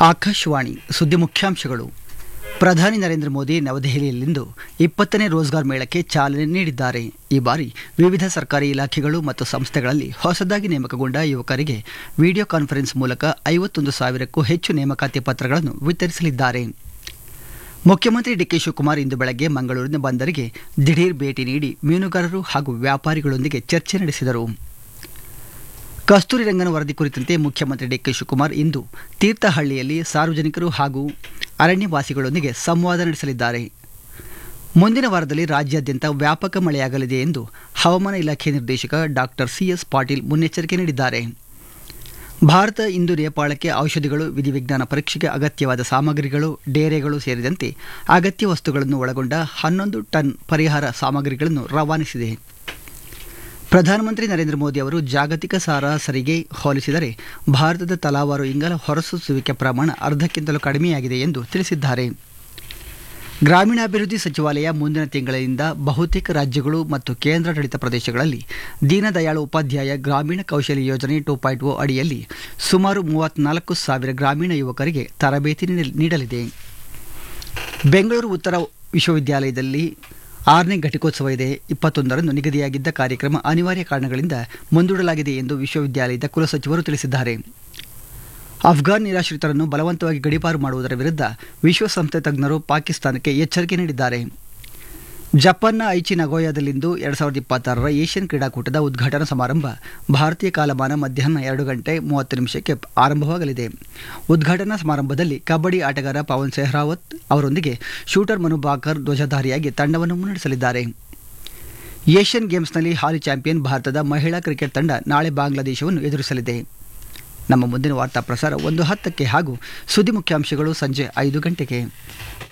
ಆಕಾಶವಾಣಿ ಸುದ್ದಿ ಮುಖ್ಯಾಂಶಗಳು ಪ್ರಧಾನಿ ನರೇಂದ್ರ ಮೋದಿ ನವದೆಹಲಿಯಲ್ಲಿಂದು ಇಪ್ಪತ್ತನೇ ರೋಜ್ಗಾರ್ ಮೇಳಕ್ಕೆ ಚಾಲನೆ ನೀಡಿದ್ದಾರೆ ಈ ಬಾರಿ ವಿವಿಧ ಸರ್ಕಾರಿ ಇಲಾಖೆಗಳು ಮತ್ತು ಸಂಸ್ಥೆಗಳಲ್ಲಿ ಹೊಸದಾಗಿ ನೇಮಕಗೊಂಡ ಯುವಕರಿಗೆ ವಿಡಿಯೋ ಕಾನ್ಫರೆನ್ಸ್ ಮೂಲಕ ಐವತ್ತೊಂದು ಸಾವಿರಕ್ಕೂ ಹೆಚ್ಚು ನೇಮಕಾತಿ ಪತ್ರಗಳನ್ನು ವಿತರಿಸಲಿದ್ದಾರೆ ಮುಖ್ಯಮಂತ್ರಿ ಡಿಕೆ ಶಿವಕುಮಾರ್ ಇಂದು ಬೆಳಗ್ಗೆ ಮಂಗಳೂರಿನ ಬಂದರಿಗೆ ದಿಢೀರ್ ಭೇಟಿ ನೀಡಿ ಮೀನುಗಾರರು ಹಾಗೂ ವ್ಯಾಪಾರಿಗಳೊಂದಿಗೆ ಚರ್ಚೆ ನಡೆಸಿದರು ಕಸ್ತೂರಿ ರಂಗನ ವರದಿ ಕುರಿತಂತೆ ಮುಖ್ಯಮಂತ್ರಿ ಡಿಕೆ ಶಿವಕುಮಾರ್ ಇಂದು ತೀರ್ಥಹಳ್ಳಿಯಲ್ಲಿ ಸಾರ್ವಜನಿಕರು ಹಾಗೂ ಅರಣ್ಯವಾಸಿಗಳೊಂದಿಗೆ ಸಂವಾದ ನಡೆಸಲಿದ್ದಾರೆ ಮುಂದಿನ ವಾರದಲ್ಲಿ ರಾಜ್ಯಾದ್ಯಂತ ವ್ಯಾಪಕ ಮಳೆಯಾಗಲಿದೆ ಎಂದು ಹವಾಮಾನ ಇಲಾಖೆ ನಿರ್ದೇಶಕ ಡಾಕ್ಟರ್ ಸಿಎಸ್ ಪಾಟೀಲ್ ಮುನ್ನೆಚ್ಚರಿಕೆ ನೀಡಿದ್ದಾರೆ ಭಾರತ ಇಂದು ನೇಪಾಳಕ್ಕೆ ಔಷಧಿಗಳು ವಿಧಿವಿಜ್ಞಾನ ಪರೀಕ್ಷೆಗೆ ಅಗತ್ಯವಾದ ಸಾಮಗ್ರಿಗಳು ಡೇರೆಗಳು ಸೇರಿದಂತೆ ಅಗತ್ಯ ವಸ್ತುಗಳನ್ನು ಒಳಗೊಂಡ ಹನ್ನೊಂದು ಟನ್ ಪರಿಹಾರ ಸಾಮಗ್ರಿಗಳನ್ನು ರವಾನಿಸಿದೆ ಪ್ರಧಾನಮಂತ್ರಿ ನರೇಂದ್ರ ಮೋದಿ ಅವರು ಜಾಗತಿಕ ಸರಾಸರಿಗೆ ಹೋಲಿಸಿದರೆ ಭಾರತದ ತಲಾವಾರು ಇಂಗಾಲ ಹೊರಸೂಸುವಿಕೆ ಪ್ರಮಾಣ ಅರ್ಧಕ್ಕಿಂತಲೂ ಕಡಿಮೆಯಾಗಿದೆ ಎಂದು ತಿಳಿಸಿದ್ದಾರೆ ಗ್ರಾಮೀಣಾಭಿವೃದ್ಧಿ ಸಚಿವಾಲಯ ಮುಂದಿನ ತಿಂಗಳಿಂದ ಬಹುತೇಕ ರಾಜ್ಯಗಳು ಮತ್ತು ಕೇಂದ್ರಾಡಳಿತ ಪ್ರದೇಶಗಳಲ್ಲಿ ದೀನದಯಾಳು ಉಪಾಧ್ಯಾಯ ಗ್ರಾಮೀಣ ಕೌಶಲ್ಯ ಯೋಜನೆ ಟೂ ಪಾಯಿಂಟ್ ಓ ಅಡಿಯಲ್ಲಿ ಸುಮಾರು ಮೂವತ್ತ್ನಾಲ್ಕು ಸಾವಿರ ಗ್ರಾಮೀಣ ಯುವಕರಿಗೆ ತರಬೇತಿ ನೀಡಲಿದೆ ಬೆಂಗಳೂರು ಉತ್ತರ ವಿಶ್ವವಿದ್ಯಾಲಯದಲ್ಲಿ ಆರನೇ ಘಟಿಕೋತ್ಸವ ಇದೆ ಇಪ್ಪತ್ತೊಂದರಂದು ನಿಗದಿಯಾಗಿದ್ದ ಕಾರ್ಯಕ್ರಮ ಅನಿವಾರ್ಯ ಕಾರಣಗಳಿಂದ ಮುಂದೂಡಲಾಗಿದೆ ಎಂದು ವಿಶ್ವವಿದ್ಯಾಲಯದ ಕುಲಸಚಿವರು ತಿಳಿಸಿದ್ದಾರೆ ಅಫ್ಘಾನ್ ನಿರಾಶ್ರಿತರನ್ನು ಬಲವಂತವಾಗಿ ಗಡೀಪಾರು ಮಾಡುವುದರ ವಿರುದ್ಧ ವಿಶ್ವಸಂಸ್ಥೆ ತಜ್ಞರು ಪಾಕಿಸ್ತಾನಕ್ಕೆ ಎಚ್ಚರಿಕೆ ನೀಡಿದ್ದಾರೆ ಜಪಾನ್ನ ಐಚಿ ನಗೋಯಾದಲ್ಲಿಂದು ಎರಡು ಸಾವಿರದ ಇಪ್ಪತ್ತಾರರ ಏಷ್ಯನ್ ಕ್ರೀಡಾಕೂಟದ ಉದ್ಘಾಟನಾ ಸಮಾರಂಭ ಭಾರತೀಯ ಕಾಲಮಾನ ಮಧ್ಯಾಹ್ನ ಎರಡು ಗಂಟೆ ಮೂವತ್ತು ನಿಮಿಷಕ್ಕೆ ಆರಂಭವಾಗಲಿದೆ ಉದ್ಘಾಟನಾ ಸಮಾರಂಭದಲ್ಲಿ ಕಬಡ್ಡಿ ಆಟಗಾರ ಪವನ್ ಸೆಹ್ರಾವತ್ ಅವರೊಂದಿಗೆ ಶೂಟರ್ ಮನು ಬಾಕರ್ ಧ್ವಜಧಾರಿಯಾಗಿ ತಂಡವನ್ನು ಮುನ್ನಡೆಸಲಿದ್ದಾರೆ ಏಷ್ಯನ್ ಗೇಮ್ಸ್ನಲ್ಲಿ ಹಾಲಿ ಚಾಂಪಿಯನ್ ಭಾರತದ ಮಹಿಳಾ ಕ್ರಿಕೆಟ್ ತಂಡ ನಾಳೆ ಬಾಂಗ್ಲಾದೇಶವನ್ನು ಎದುರಿಸಲಿದೆ ನಮ್ಮ ಮುಂದಿನ ವಾರ್ತಾ ಪ್ರಸಾರ ಒಂದು ಹತ್ತಕ್ಕೆ ಹಾಗೂ ಸುದ್ದಿ ಮುಖ್ಯಾಂಶಗಳು ಸಂಜೆ ಐದು ಗಂಟೆಗೆ